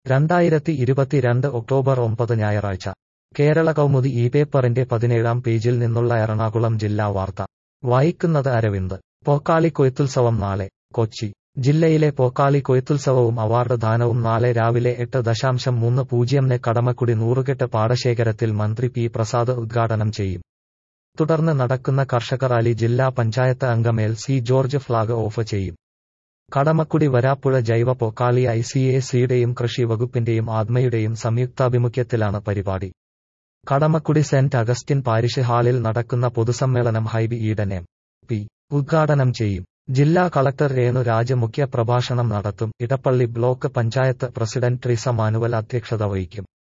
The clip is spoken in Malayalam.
രണ്ടായിരത്തി ഇരുപത്തിരണ്ട് ഒക്ടോബർ ഒമ്പത് ഞായറാഴ്ച കേരള കൗമുദി ഈ പേപ്പറിന്റെ പതിനേഴാം പേജിൽ നിന്നുള്ള എറണാകുളം ജില്ലാ വാർത്ത വായിക്കുന്നത് അരവിന്ദ് പോക്കാളി കൊയ്ത്തുത്സവം നാളെ കൊച്ചി ജില്ലയിലെ പോക്കാളി കൊയ്ത്തുത്സവവും അവാർഡ് ദാനവും നാളെ രാവിലെ എട്ട് ദശാംശം മൂന്ന് പൂജ്യംന് കടമക്കുടി നൂറുകെട്ട് പാടശേഖരത്തിൽ മന്ത്രി പി പ്രസാദ് ഉദ്ഘാടനം ചെയ്യും തുടർന്ന് നടക്കുന്ന കർഷക റാലി ജില്ലാ പഞ്ചായത്ത് അംഗം L C George flag off ചെയ്യും കടമക്കുടി വരാപ്പുഴ ജൈവ പൊക്കാളി ഐ സി എ സിയുടെയും കൃഷി വകുപ്പിന്റെയും ആത്മയുടെയും സംയുക്താഭിമുഖ്യത്തിലാണ് പരിപാടി കടമക്കുടി സെന്റ് അഗസ്റ്റിൻ പാരിഷ് ഹാളിൽ നടക്കുന്ന പൊതുസമ്മേളനം ഹൈബി ഈഡൻ എം പി ഉദ്ഘാടനം ചെയ്യും ജില്ലാ കളക്ടർ രേണു രാജ് മുഖ്യ പ്രഭാഷണം നടത്തും ഇടപ്പള്ളി ബ്ലോക്ക് പഞ്ചായത്ത് പ്രസിഡന്റ് ട്രീസ മാനുവൽ അധ്യക്ഷത വഹിക്കും